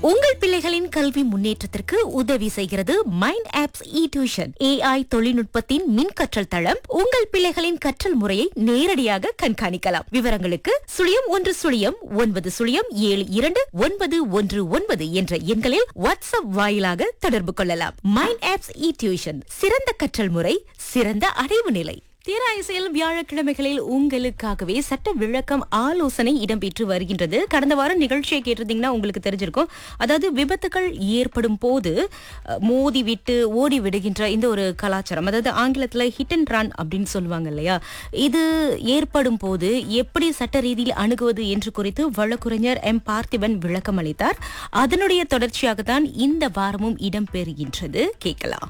உங்கள் பிள்ளைகளின் கல்வி முன்னேற்றத்திற்கு உதவி செய்கிறது mind apps e tuition AI தொழில்நுட்பத்தின் மின் கற்றல் தளம் உங்கள் பிள்ளைகளின் கற்றல் முறையை நேரடியாக கண்காணிக்கலாம் விவரங்களுக்கு சுழியம் ஒன்று சுழியம் ஒன்பது சுழியம் ஏழு இரண்டு ஒன்பது ஒன்று ஒன்பது என்ற எண்களில் வாட்ஸ்அப் வாயிலாக தொடர்பு கொள்ளலாம் மைண்ட் ஆப்ஸ் இ டியூஷன் சிறந்த கற்றல் முறை சிறந்த அடைவு நிலை தீராயிசையில் வியாழக்கிழமைகளில் உங்களுக்காகவே சட்ட விளக்கம் ஆலோசனை இடம்பெற்று வருகின்றது கடந்த வாரம் நிகழ்ச்சியை கேட்டிருந்தீங்கன்னா உங்களுக்கு தெரிஞ்சிருக்கும் அதாவது விபத்துகள் ஏற்படும் போது அஹ், மோதி விட்டு ஓடி விடுகின்ற இந்த ஒரு கலாச்சாரம் அதாவது ஆங்கிலத்துல ஹிட் அண்ட் ரன் அப்படின்னு சொல்லுவாங்க இல்லையா இது ஏற்படும் போது எப்படி சட்ட ரீதியில் அணுகுவது என்று குறித்து வழக்குரைஞர் எம் பார்த்திபன் விளக்கம் அளித்தார் அதனுடைய தொடர்ச்சியாகத்தான் இந்த வாரமும் இடம்பெறுகின்றது கேட்கலாம்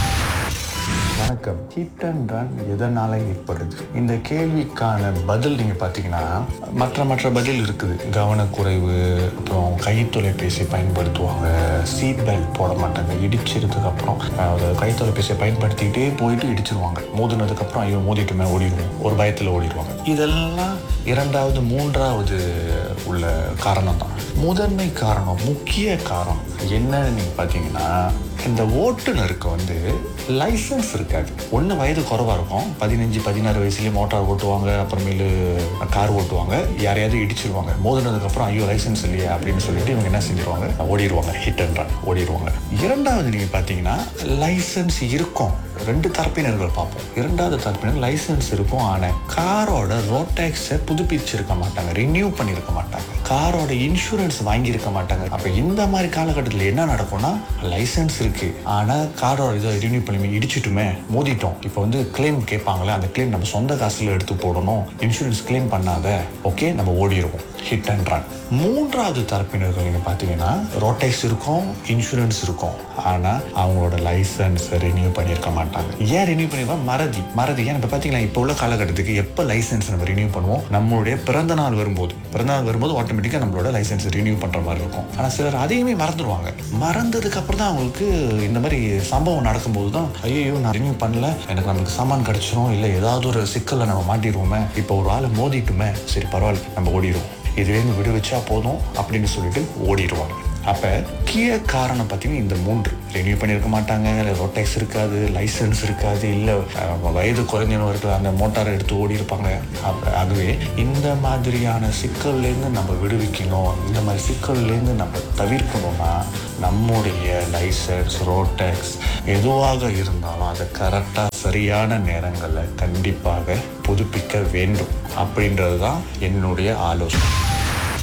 வணக்கம் ஹிட் அண்ட் ரன் எதனால ஏற்படுது இந்த கேள்விக்கான பதில் நீங்க பாத்தீங்கன்னா மற்ற மற்ற பதில் இருக்குது கவனக்குறைவு அப்புறம் கை தொலைபேசி பயன்படுத்துவாங்க சீட் பெல்ட் போட மாட்டாங்க இடிச்சதுக்கு அப்புறம் அதாவது கை தொலைபேசியை பயன்படுத்திக்கிட்டே போயிட்டு இடிச்சிருவாங்க மோதினதுக்கு அப்புறம் ஐயோ மோதிட்டுமே ஓடிடுவோம் ஒரு பயத்துல ஓடிடுவாங்க இதெல்லாம் இரண்டாவது மூன்றாவது உள்ள காரணம் தான் முதன்மை காரணம் முக்கிய காரணம் என்னன்னு நீங்க பாத்தீங்கன்னா இந்த ஓட்டுநருக்கு வந்து லைசன்ஸ் இருக்காது ஒன்று வயது குறைவா இருக்கும் பதினஞ்சு பதினாறு வயசுலயே மோட்டார் ஓட்டுவாங்க அப்புறமேலு கார் ஓட்டுவாங்க யாரையாவது இடிச்சிருவாங்க மோதினதுக்கு அப்புறம் ஐயோ லைசன்ஸ் இல்லையா அப்படின்னு சொல்லிட்டு இவங்க என்ன செஞ்சிருவாங்க ஓடிடுவாங்க ஹிட் அண்ட் ரன் ஓடிடுவாங்க இரண்டாவது நீங்க பாத்தீங்கன்னா லைசன்ஸ் இருக்கும் ரெண்டு தரப்பினர்கள் பார்ப்போம் இரண்டாவது தரப்பினர் லைசன்ஸ் இருக்கும் ஆனால் காரோட ரோட் டேக்ஸை புதுப்பிச்சிருக்க மாட்டாங்க ரினியூ பண்ணியிருக்க மாட்டாங்க காரோட இன்சூரன்ஸ் வாங்கியிருக்க மாட்டாங்க அப்போ இந்த மாதிரி காலகட்டத்தில் என்ன நடக்கும்னா லைசன்ஸ் இருக்கு ஆனால் காரோட இதை ரினியூ பண்ணி இடிச்சிட்டுமே மோதிட்டோம் இப்போ வந்து கிளைம் கேட்பாங்களே அந்த கிளைம் நம்ம சொந்த காசுல எடுத்து போடணும் இன்சூரன்ஸ் கிளைம் பண்ணாத ஓகே நம்ம ஓடிடுவோம் ஹிட் அண்ட் ரன் மூன்றாவது தரப்பினர்கள் நீங்க பார்த்தீங்கன்னா ரோட்டேக்ஸ் இருக்கும் இன்சூரன்ஸ் இருக்கும் ஆனால் அவங்களோட லைசன்ஸ் ரினியூ பண்ணியிருக்க மாட்டாங்க ஏன் ரினியூ பண்ணிருக்கோம் மறதி மறதி ஏன் இப்போ பார்த்தீங்கன்னா இப்போ உள்ள காலகட்டத்துக்கு எப்போ லைசன்ஸ் நம்ம ரினியூ பண்ணுவோம் நம்மளுடைய பிறந்த நாள் வரும்போது பிறந்த நாள் வரும்போது ஆட்டோமேட்டிக்காக நம்மளோட லைசன்ஸ் ரினியூ பண்ணுற மாதிரி இருக்கும் ஆனால் சிலர் அதையுமே மறந்துடுவாங்க மறந்ததுக்கு அப்புறம் தான் அவங்களுக்கு இந்த மாதிரி சம்பவம் நடக்கும்போது தான் ஐயோ நான் ரினியூ பண்ணல எனக்கு நம்மளுக்கு சாமான் கிடைச்சிரும் இல்லை ஏதாவது ஒரு சிக்கலில் நம்ம மாட்டிடுவோமே இப்போ ஒரு ஆளை மோதிட்டுமே சரி பரவாயில்ல நம்ம ஓடிடுவோம் இதுவே விடுவிச்சா போதும் அப்படின்னு சொல்லிட்டு ஓடிடுவாங்க அப்ப முக்கிய காரணம் பார்த்தீங்கன்னா இந்த மூன்று ரெனியூ பண்ணியிருக்க மாட்டாங்க இல்லை ரோட் டேக்ஸ் இருக்காது லைசன்ஸ் இருக்காது இல்லை வயது குறைஞ்சவர்கள் அந்த மோட்டாரை எடுத்து ஓடி இருப்பாங்க அப்ப ஆகவே இந்த மாதிரியான சிக்கல்லேருந்து நம்ம விடுவிக்கணும் இந்த மாதிரி சிக்கல்லேருந்து நம்ம தவிர்க்கணும்னா நம்முடைய லைசன்ஸ் ரோட் டேக்ஸ் எதுவாக இருந்தாலும் அதை கரெக்டாக சரியான நேரங்களில் கண்டிப்பாக புதுப்பிக்க வேண்டும் அப்படின்றது தான் என்னுடைய ஆலோசனை